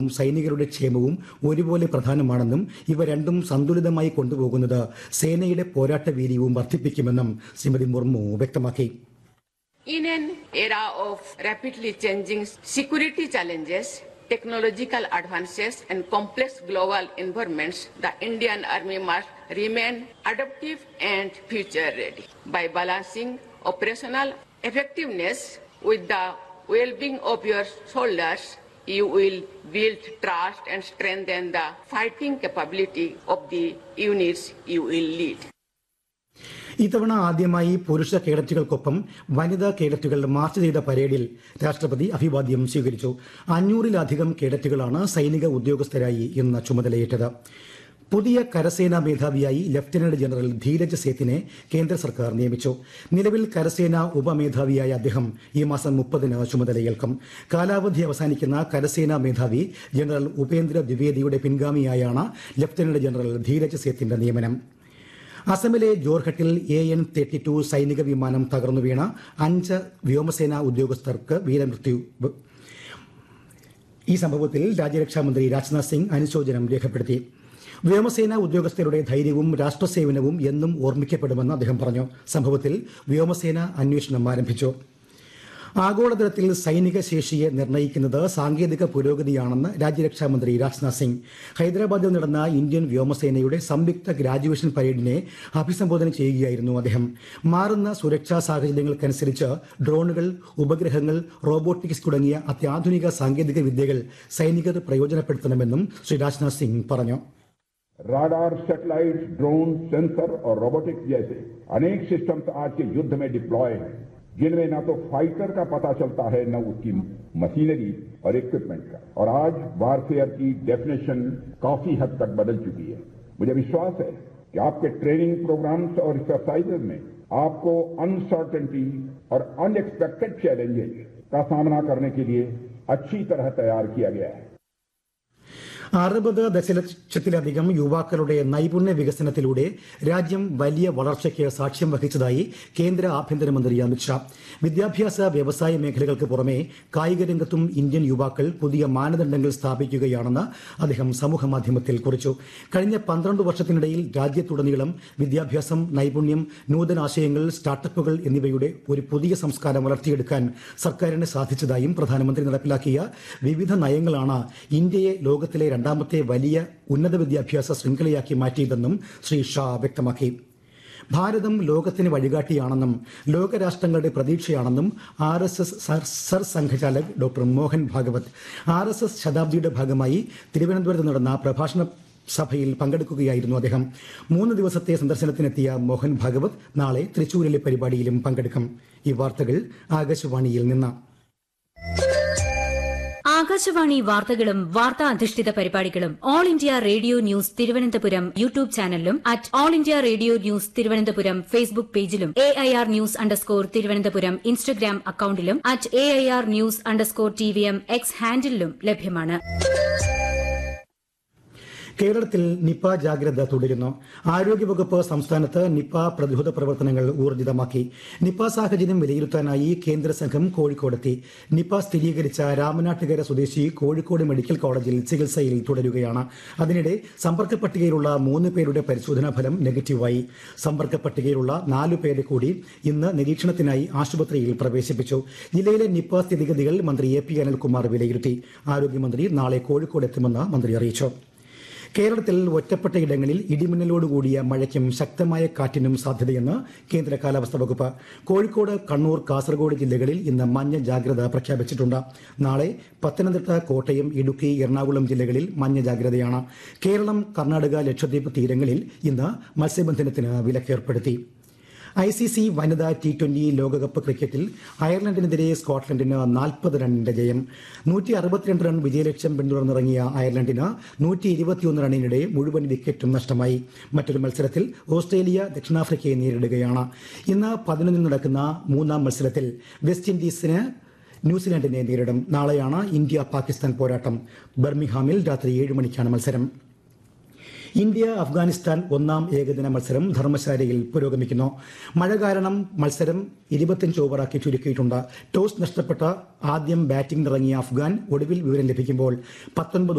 സൈനികരുടെ ക്ഷേമവും ഒരുപോലെ പ്രധാനമാണെന്നും ഇവ രണ്ടും സന്തുലിതമായി കൊണ്ടുപോകുന്നത് സേനയുടെ പോരാട്ട വീര്യവും വർദ്ധിപ്പിക്കുമെന്നും ശ്രീമതി മുർമു വ്യക്തമാക്കി In an era of rapidly changing security challenges, technological advances, and complex global environments, the Indian Army must remain adaptive and future ready. By balancing operational effectiveness with the well being of your soldiers, you will build trust and strengthen the fighting capability of the units you will lead. ഇത്തവണ ആദ്യമായി പുരുഷ കേഡറ്റുകൾക്കൊപ്പം വനിതാ കേഡറ്റുകൾ March ചെയ്ത പരേഡിൽ രാഷ്ട്രപതി അഭിവാദ്യം സ്വീകരിച്ചു അഞ്ഞൂറിലധികം കേഡറ്റുകളാണ് സൈനിക ഉദ്യോഗസ്ഥരായി ഇന്ന് ചുമതലയേറ്റത് പുതിയ കരസേനാ മേധാവിയായി ലഫ്റ്റനന്റ് ജനറൽ ധീരജ് സേത്തിനെ കേന്ദ്ര സർക്കാർ നിയമിച്ചു നിലവിൽ കരസേനാ ഉപമേധാവിയായ അദ്ദേഹം ഈ മാസം മുപ്പതിന് ചുമതലയേൽക്കും കാലാവധി അവസാനിക്കുന്ന കരസേനാ മേധാവി ജനറൽ ഉപേന്ദ്ര ദ്വിവേദിയുടെ പിൻഗാമിയായാണ് ലഫ്റ്റനന്റ് ജനറൽ ധീരജ് സേത്തിന്റെ നിയമനം അസമിലെ ജോർഹട്ടിൽ എ എൻ തേർട്ടി ടു സൈനിക വിമാനം തകർന്നു വീണ അഞ്ച് വ്യോമസേനാ ഉദ്യോഗസ്ഥർക്ക് വീരമൃത്യു ഈ സംഭവത്തിൽ രാജ്യരക്ഷാമന്ത്രി രാജ്നാഥ് സിംഗ് അനുശോചനം രേഖപ്പെടുത്തി വ്യോമസേനാ ഉദ്യോഗസ്ഥരുടെ ധൈര്യവും രാഷ്ട്രസേവനവും എന്നും ഓർമ്മിക്കപ്പെടുമെന്ന് അദ്ദേഹം പറഞ്ഞു സംഭവത്തിൽ വ്യോമസേന അന്വേഷണം ആരംഭിച്ചു ആഗോളതലത്തിൽ സൈനിക ശേഷിയെ നിർണ്ണയിക്കുന്നത് സാങ്കേതിക പുരോഗതിയാണെന്ന് രാജ്യരക്ഷാമന്ത്രി രാജ്നാഥ് സിംഗ് ഹൈദരാബാദിൽ നടന്ന ഇന്ത്യൻ വ്യോമസേനയുടെ സംയുക്ത ഗ്രാജുവേഷൻ പരേഡിനെ അഭിസംബോധന ചെയ്യുകയായിരുന്നു അദ്ദേഹം മാറുന്ന സുരക്ഷാ സാഹചര്യങ്ങൾക്കനുസരിച്ച് ഡ്രോണുകൾ ഉപഗ്രഹങ്ങൾ റോബോട്ടിക്സ് തുടങ്ങിയ അത്യാധുനിക സാങ്കേതിക വിദ്യകൾ സൈനികർ പ്രയോജനപ്പെടുത്തണമെന്നും ശ്രീ രാജ്നാഥ് സിംഗ് പറഞ്ഞു राडार सैटेलाइट ड्रोन सेंसर और रोबोटिक्स जैसे अनेक सिस्टम्स आज के युद्ध में डिप्लॉय हैं जिनमें न तो फाइटर का पता चलता है न उसकी मशीनरी और इक्विपमेंट का और आज वारफेयर की डेफिनेशन काफी हद तक बदल चुकी है मुझे विश्वास है कि आपके ट्रेनिंग प्रोग्राम्स और एक्सरसाइजेज में आपको अनसर्टेनिटी और अनएक्सपेक्टेड चैलेंजेस का सामना करने के लिए अच्छी तरह तैयार किया गया है അറുപത് ദശലക്ഷത്തിലധികം യുവാക്കളുടെ നൈപുണ്യ വികസനത്തിലൂടെ രാജ്യം വലിയ വളർച്ചയ്ക്ക് സാക്ഷ്യം വഹിച്ചതായി കേന്ദ്ര ആഭ്യന്തരമന്ത്രി അമിത്ഷാ വിദ്യാഭ്യാസ വ്യവസായ മേഖലകൾക്ക് പുറമെ കായിക രംഗത്തും ഇന്ത്യൻ യുവാക്കൾ പുതിയ മാനദണ്ഡങ്ങൾ സ്ഥാപിക്കുകയാണെന്ന് അദ്ദേഹം സമൂഹമാധ്യമത്തിൽ കുറിച്ചു കഴിഞ്ഞ പന്ത്രണ്ട് വർഷത്തിനിടയിൽ രാജ്യത്തുടനീളം വിദ്യാഭ്യാസം നൈപുണ്യം നൂതനാശയങ്ങൾ സ്റ്റാർട്ടപ്പുകൾ എന്നിവയുടെ ഒരു പുതിയ സംസ്കാരം വളർത്തിയെടുക്കാൻ സർക്കാരിന് സാധിച്ചതായും പ്രധാനമന്ത്രി നടപ്പിലാക്കിയ വിവിധ നയങ്ങളാണ് ഇന്ത്യയെ ലോകത്തിലെ രണ്ടാമത്തെ വലിയ ഉന്നത വിദ്യാഭ്യാസ ശൃംഖലയാക്കി മാറ്റിയതെന്നും ശ്രീ ഷാ വ്യക്തമാക്കി ഭാരതം ലോകത്തിന് വഴികാട്ടിയാണെന്നും ലോകരാഷ്ട്രങ്ങളുടെ പ്രതീക്ഷയാണെന്നും ആർ എസ് എസ് സർ സംഘചാലക് doctor Mohan Bhagwat R S S ശതാബ്ദിയുടെ ഭാഗമായി തിരുവനന്തപുരത്ത് നടന്ന പ്രഭാഷണ സഭയിൽ പങ്കെടുക്കുകയായിരുന്നു അദ്ദേഹം മൂന്ന് ദിവസത്തെ സന്ദർശനത്തിനെത്തിയ മോഹൻ ഭാഗവത് നാളെ തൃശൂരിലെ പരിപാടിയിലും പങ്കെടുക്കും ഈ വാർത്തകൾ ആകാശവാണിയിൽ നിന്ന് ആകാശവാണി വാർത്തകളും വാർത്താ അധിഷ്ഠിത പരിപാടികളും All India Radio news Thiruvananthapuram YouTube ചാനലിലും at All India Radio news Thiruvananthapuram Facebook പേജിലും A I R news underscore Thiruvananthapuram Instagram അക്കൌണ്ടിലും at A I R news underscore T V M X ഹാൻഡിലും ലഭ്യമാണ് കേരളത്തിൽ നിപ ജാഗ്രത തുടരുന്നു ആരോഗ്യവകുപ്പ് സംസ്ഥാനത്ത് നിപ പ്രതിരോധ പ്രവർത്തനങ്ങൾ ഊർജിതമാക്കി നിപ സാഹചര്യം വിലയിരുത്താനായി കേന്ദ്ര സംഘം കോഴിക്കോടെത്തി നിപ സ്ഥിരീകരിച്ച രാമനാട്ടുകര സ്വദേശി കോഴിക്കോട് മെഡിക്കൽ കോളേജിൽ ചികിത്സയിൽ തുടരുകയാണ് അതിനിടെ സമ്പർക്ക പട്ടികയിലുള്ള മൂന്ന് പേരുടെ പരിശോധനാ ഫലം നെഗറ്റീവായി സമ്പർക്ക പട്ടികയിലുള്ള നാലു പേരെ കൂടി ഇന്ന് നിരീക്ഷണത്തിനായി ആശുപത്രിയിൽ പ്രവേശിപ്പിച്ചു ജില്ലയിലെ നിപ സ്ഥിതിഗതികൾ മന്ത്രി എ പി അനിൽകുമാർ വിലയിരുത്തി ആരോഗ്യമന്ത്രി നാളെ കോഴിക്കോട് എത്തുമെന്ന് മന്ത്രി അറിയിച്ചു കേരളത്തിൽ ഒറ്റപ്പെട്ട ഇടങ്ങളിൽ ഇടിമിന്നലോടുകൂടിയ മഴയ്ക്കും ശക്തമായ കാറ്റിനും സാധ്യതയെന്ന് കേന്ദ്ര കാലാവസ്ഥാ വകുപ്പ് കോഴിക്കോട് കണ്ണൂർ കാസർഗോഡ് ജില്ലകളിൽ ഇന്ന് മഞ്ഞ ജാഗ്രത പ്രഖ്യാപിച്ചിട്ടുണ്ട് നാളെ പത്തനംതിട്ട കോട്ടയം ഇടുക്കി എറണാകുളം ജില്ലകളിൽ മഞ്ഞ ജാഗ്രതയാണ് കേരളം കർണാടക ലക്ഷദ്വീപ് തീരങ്ങളിൽ ഇന്ന് മത്സ്യബന്ധനത്തിന് വിലക്കേർപ്പെടുത്തി ഐ സി സി വനിതാ ടി ട്വന്റി ലോകകപ്പ് ക്രിക്കറ്റിൽ അയർലൻഡിനെതിരെ സ്കോട്ട്ലൻഡിന് നാൽപ്പത് റണ്ണിന്റെ ജയം നൂറ്റി അറുപത്തിരണ്ട് റൺ വിജയലക്ഷ്യം പിന്തുടർന്നിറങ്ങിയ അയർലൻഡിന് നൂറ്റി ഇരുപത്തിയൊന്ന് റണ്ണിനിടെ മുഴുവൻ വിക്കറ്റും നഷ്ടമായി മറ്റൊരു മത്സരത്തിൽ ഓസ്ട്രേലിയ ദക്ഷിണാഫ്രിക്കയെ നേരിടുകയാണ് ഇന്ന് പതിനൊന്നിന് നടക്കുന്ന മൂന്നാം മത്സരത്തിൽ വെസ്റ്റ് ഇൻഡീസിന് ന്യൂസിലാൻഡിനെ നേരിടും നാളെയാണ് ഇന്ത്യ പാകിസ്ഥാൻ പോരാട്ടം ബർമിഹാമിൽ രാത്രി ഏഴ് മണിക്കാണ് മത്സരം ഇന്ത്യ അഫ്ഗാനിസ്ഥാൻ ഒന്നാം ഏകദിന മത്സരം ധർമ്മശാലയിൽ പുരോഗമിക്കുന്നു മഴ കാരണം മത്സരം ഇരുപത്തിയഞ്ച് ഓവറാക്കി ചുരുക്കിയിട്ടുണ്ട് ടോസ് നഷ്ടപ്പെട്ട ആദ്യം ബാറ്റിംഗിനിറങ്ങിയ അഫ്ഗാൻ ഒടുവിൽ വിവരം ലഭിക്കുമ്പോൾ പത്തൊൻപത്